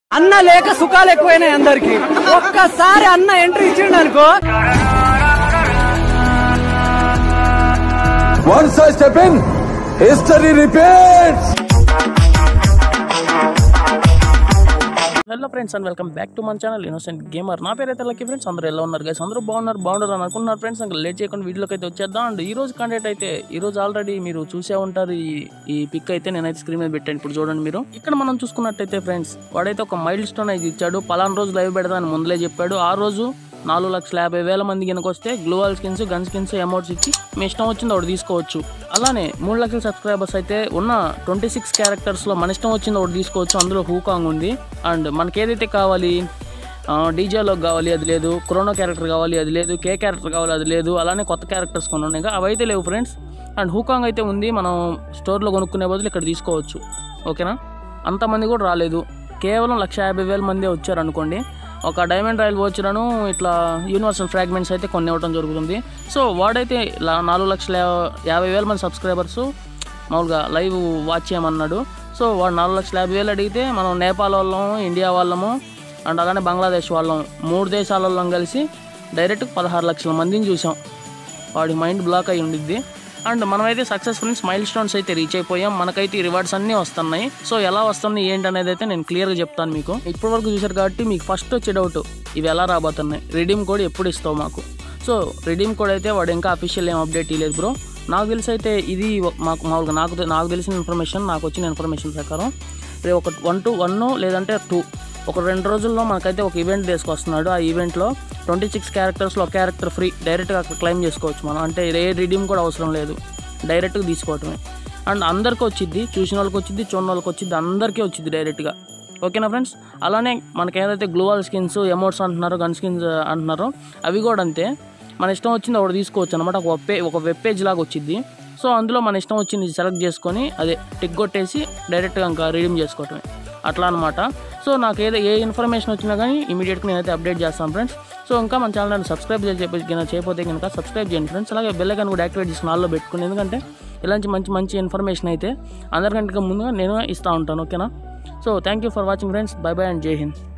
అన్న లేక సుఖాలు ఎక్కువైనాయి అందరికి ఒక్కసారి అన్న ఎంట్రీ ఇచ్చిండు అనుకో Once I step in, history repeats. Hello friends and welcome back to మన ఛానల్ ఇన్నోసెంట్ గేమర్ నా పేరు అయితే లక్కీ ఫ్రెండ్స్ అందరూ ఎలా ఉన్నారు గైస్ అందరూ బాగున్నారు బాగున్నారు అని అనుకుంటున్నారు ఫ్రెండ్స్ ఇంకా లేట్ చేయకుండా వీడియోకి అయితే వచ్చేద్దాం అండ్ ఈ రోజు కంటెంట్ అయితే ఈ రోజు ఆల్రెడీ మీరు చూసే ఉంటారు ఈ ఈ పిక్ అయితే నేనైతే స్క్రీన్ మీద పెట్టాను ఇప్పుడు చూడండి మీరు ఇక్కడ మనం చూసుకున్నట్టయితే ఫ్రెండ్స్ వాడైతే ఒక మైల్ స్టోన్ అయితే ఇచ్చాడు పలానా రోజు లైవ్ పెడదాని ముందులే చెప్పాడు ఆ రోజు నాలుగు లక్షల యాభై వేల మంది కనుక వస్తే global skins gun skins amounts ఇచ్చి మీ ఇష్టం వచ్చింది ఒకటి తీసుకోవచ్చు అలానే మూడు లక్షల సబ్స్క్రైబర్స్ అయితే ఉన్న ట్వంటీ సిక్స్ క్యారెక్టర్స్లో మన ఇష్టం వచ్చింది ఒకటి తీసుకోవచ్చు అందులో హూకాంగ్ ఉంది అండ్ మనకి ఏదైతే కావాలి డీజేలో కావాలి అది లేదు క్రోనో క్యారెక్టర్ కావాలి అది లేదు కే క్యారెక్టర్ కావాలి అది లేదు అలానే కొత్త క్యారెక్టర్స్ కొన్ని ఉన్నాయి అవి అయితే లేవు ఫ్రెండ్స్ అండ్ హూకాంగ్ అయితే ఉంది మనం స్టోర్లో కొనుక్కునే బదులు ఇక్కడ తీసుకోవచ్చు ఓకేనా అంతమంది కూడా రాలేదు కేవలం లక్ష యాభై వేల మంది వచ్చారు అనుకోండి ఒక డైమండ్ రాయల్ వచ్చులను ఇట్లా యూనివర్సల్ ఫ్రాగ్మెంట్స్ అయితే కొన్ని ఇవ్వడం జరుగుతుంది సో వాడైతే లా- నాలుగు లక్షల యాభై వేల మంది సబ్స్క్రైబర్స్ మామూలుగా లైవ్ వాచ్ చేయమన్నాడు సో వాడు నాలుగు లక్షల యాభై వేలు అడిగితే మనం నేపాల్ వాళ్ళము ఇండియా వాళ్ళము అండ్ అలానే బంగ్లాదేశ్ వాళ్ళం మూడు దేశాల వాళ్ళం కలిసి డైరెక్ట్ పదహారు లక్షల మందిని చూసాం వాడి మైండ్ బ్లాక్ అయి ఉండిద్ది అండ్ మనమైతే సక్సెస్ఫుల్ మైల్ స్టోన్స్ అయితే రీచ్ అయిపోయాం మనకైతే ఈ రివార్డ్స్ అన్నీ వస్తున్నాయి సో ఎలా వస్తుంది ఏంటి అనేది అయితే నేను క్లియర్గా చెప్తాను మీకు ఇప్పటి వరకు చూసారు కాబట్టి మీకు ఫస్ట్ వచ్చే డౌట్ ఇవి ఎలా రాబోతున్నాయి రిడీమ్ కోడ్ ఎప్పుడు ఇస్తావు మాకు సో రిడీమ్ కోడ్ అయితే వాడు ఇంకా అఫీషియల్ ఏం అప్డేట్ ఇవ్వలేదు బ్రో నాకు తెలిసి అయితే ఇది ఒక- మాకు మామూలుగా నాకు తె- నాకు తెలిసిన ఇన్ఫర్మేషన్ నాకు వచ్చిన ఇన్ఫర్మేషన్ ప్రకారం రేపు ఒక వన్ టు వన్ లేదంటే టూ ఒక రెండు రోజుల్లో మనకైతే ఒక ఈవెంట్ తీసుకొస్తున్నాడు ఆ ఈవెంట్లో ట్వంటీ సిక్స్ క్యారెక్టర్స్లో ఒక క్యారెక్టర్ ఫ్రీ డైరెక్ట్గా అక్కడ క్లెయిమ్ చేసుకోవచ్చు మనం అంటే ఏ రిడీమ్ కూడా అవసరం లేదు డైరెక్ట్గా తీసుకోవటమే అండ్ అందరికీ వచ్చింది చూసిన వాళ్ళకి వచ్చింది చూడని వాళ్ళకి వచ్చింది అందరికీ వచ్చింది డైరెక్ట్గా ఓకేనా ఫ్రెండ్స్ అలానే మనకి ఏదైతే గ్లోవల్ స్కిన్స్ ఎమోట్స్ అంటున్నారో గన్ స్కిన్స్ అంటున్నారో అవి కూడా అంతే మన ఇష్టం వచ్చింది ఒకటి తీసుకోవచ్చు అనమాట ఒక వెబ్ పే- ఒక వెబ్ పేజ్ లాగా వచ్చింది సో అందులో మన ఇష్టం వచ్చింది సెలెక్ట్ చేసుకొని అదే టిక్ కొట్టేసి డైరెక్ట్గా ఇంకా రీడీమ్ చేసుకోవటమే అట్లా అనమాట సో నాకు ఏదో ఏ ఇన్ఫర్మేషన్ వచ్చినా కానీ ఇమీడియట్గా నేనైతే అప్డేట్ చేస్తాను ఫ్రెండ్స్ సో ఇంకా మన ఛానల్ సబ్స్క్రైబ్ చేయకపోతే చేయకపోతే కనుక సబ్స్క్రైబ్ చేయండి ఫ్రెండ్స్ అలాగే బెల్ ఐకాన్ కూడా యాక్టివేట్ చేసి నాల్లో పెట్టుకుని ఎందుకంటే ఇలాంటి మంచి మంచి ఇన్ఫర్మేషన్ అయితే అందరికంటే ముందుగా నేను ఇస్తూ ఉంటాను ఓకేనా so thank you for watching friends bye bye and జై హింద్